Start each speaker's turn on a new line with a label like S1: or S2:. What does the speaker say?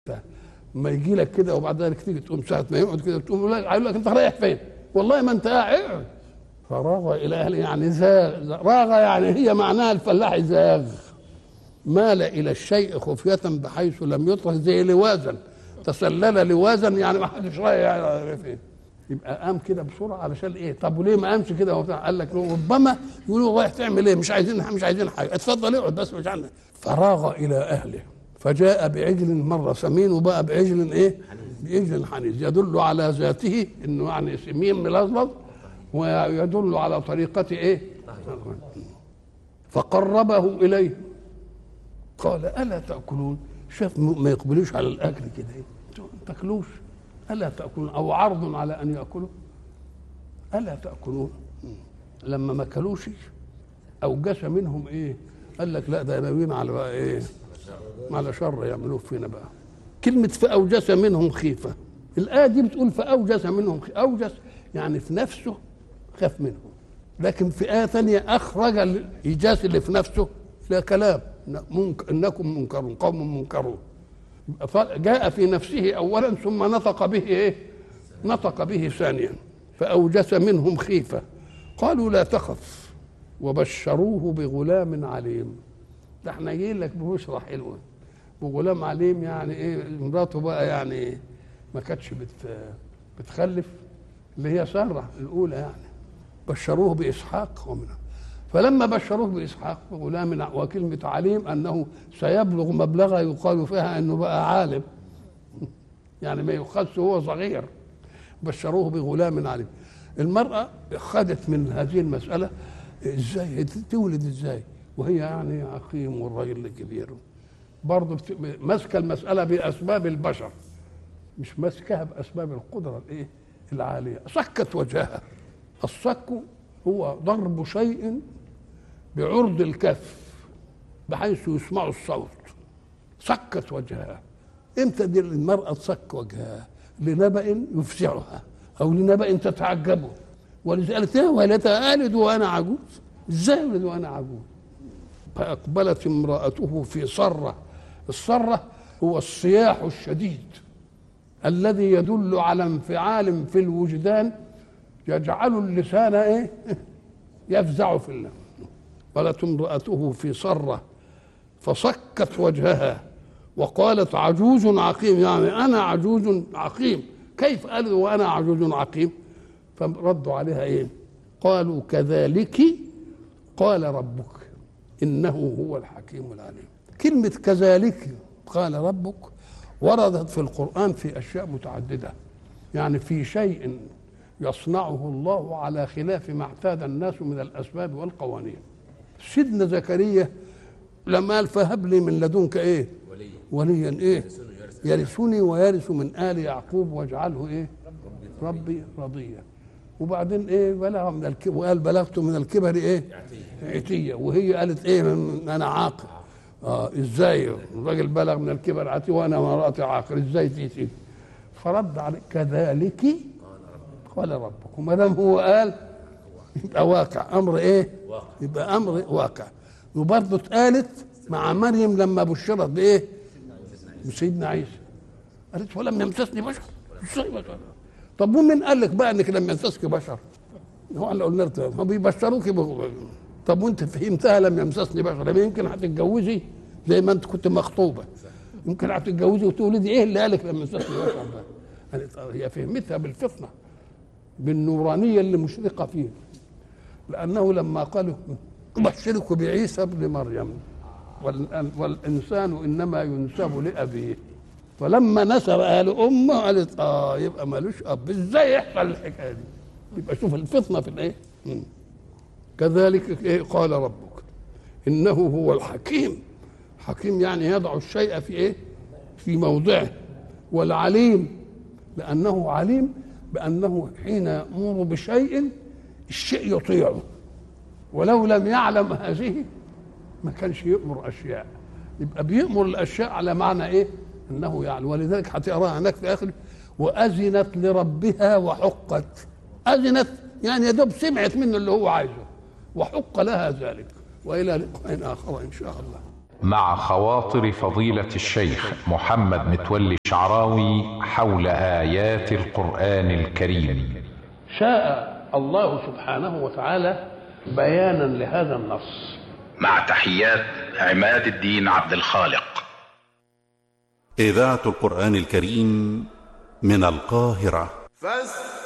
S1: ما يجي لك كده وبعد ذلك تيجي تقوم ساعه ما يقعد كده تقوم لا يقول لك انت رايح فين؟ والله ما انت قاعد فراغ الى اهله يعني زاغ راغ يعني هي معناها الفلاح زاغ مال الى الشيء خفيه بحيث لم يطرح زي لوازا تسلل لوازا يعني ما حدش رايح يعرف ايه يبقى قام كده بسرعه علشان ايه طب وليه ما قامش كده وبتاع قال لك ربما يقولوا رايح تعمل ايه مش عايزين مش عايزين حاجه اتفضل اقعد بس مش عندنا فراغ الى اهله فجاء بعجل مره سمين وبقى بعجل ايه بعجل حنيذ يدل على ذاته انه يعني سمين ملظلظ ويدل على طريقة ايه فقربه اليه قال الا تاكلون شاف ما يقبلوش على الاكل كده ما تاكلوش الا تاكلون او عرض على ان ياكلوا الا تاكلون لما ما كلوش اوجس منهم ايه قال لك لا ده ناويين على بقى ايه على شر يعملوه فينا بقى كلمة فأوجس منهم خيفة الآية دي بتقول فأوجس منهم خيفة أوجس يعني في نفسه خاف منهم لكن في آية ثانية أخرج الإيجاز اللي في نفسه لا كلام منك إنكم منكرون قوم منكرون جاء في نفسه أولا ثم نطق به إيه نطق به ثانيا فأوجس منهم خيفة قالوا لا تخف وبشروه بغلام عليم ده احنا جايين لك ببشرى حلوه وغلام عليم يعني ايه مراته بقى يعني إيه ما كانتش بت بتخلف اللي هي ساره الاولى يعني بشروه باسحاق ومنها فلما بشروه باسحاق غلام وكلمه عليم انه سيبلغ مبلغا يقال فيها انه بقى عالم يعني ما يخص هو صغير بشروه بغلام عليم المراه خدت من هذه المساله ازاي تولد ازاي وهي يعني عقيم والراجل كبير برضه ماسكه المساله باسباب البشر مش ماسكها باسباب القدره الايه العاليه صكت وجهها الصك هو ضرب شيء بعرض الكف بحيث يسمع الصوت صكت وجهها امتى دي المراه تصك وجهها لنبأ يفزعها او لنبأ تتعجبه ولذلك وليتها الد وانا عجوز ازاي الد وانا عجوز فأقبلت امرأته في صرة الصرة هو الصياح الشديد الذي يدل على انفعال في الوجدان يجعل اللسان ايه يفزع في الله قالت امرأته في صرة فصكت وجهها وقالت عجوز عقيم يعني أنا عجوز عقيم كيف قالوا وأنا عجوز عقيم فردوا عليها ايه قالوا كذلك قال ربك انه هو الحكيم العليم كلمه كذلك قال ربك وردت في القران في اشياء متعدده يعني في شيء يصنعه الله على خلاف ما اعتاد الناس من الاسباب والقوانين سيدنا زكريا لما قال فهب لي من لدنك ايه وليا ايه يرثني ويرث من ال يعقوب واجعله ايه ربي رضيا وبعدين ايه بلغ من الكبر وقال بلغت من الكبر ايه عتية وهي قالت ايه انا عاقل اه ازاي الراجل بلغ من الكبر عتي وانا مراتي عاقل ازاي تيجي فرد عليه كذلك قال ربك وما دام هو قال يبقى واقع امر ايه يبقى امر واقع وبرضه اتقالت مع مريم لما بشرت بايه بسيدنا عيسى قالت ولم يمسسني بشر ازاي بشر طب ومين قال لك بقى انك لم يمسسك بشر هو اللي قلنا هم بيبشروك طب وانت فهمتها لم يمسسني بشر يمكن هتتجوزي زي ما انت كنت مخطوبه يمكن هتتجوزي وتولدي ايه اللي قالك لم يمسسني بشر بقى هي فهمتها بالفطنه بالنورانيه اللي مشرقه فيه لانه لما قالوا ابشرك بعيسى ابن مريم والانسان انما ينسب لابيه فلما نسب اهل امه قالت اه يبقى مالوش اب ازاي يحصل الحكايه دي يبقى شوف الفطنه في الايه كذلك إيه قال ربك انه هو الحكيم حكيم يعني يضع الشيء في ايه في موضعه والعليم لانه عليم بانه حين يامر بشيء الشيء يطيعه ولو لم يعلم هذه ما كانش يامر اشياء يبقى بيامر الاشياء على معنى ايه انه يعلم ولذلك هتقراها هناك في اخر واذنت لربها وحقت اذنت يعني يا دوب سمعت منه اللي هو عايزه وحق لها ذلك والى لقاء اخر ان شاء الله
S2: مع خواطر فضيلة الشيخ محمد متولي شعراوي حول آيات القرآن الكريم
S1: شاء الله سبحانه وتعالى بيانا لهذا النص
S2: مع تحيات عماد الدين عبد الخالق
S3: إذاعة القرآن الكريم من القاهرة
S4: فاستمعوا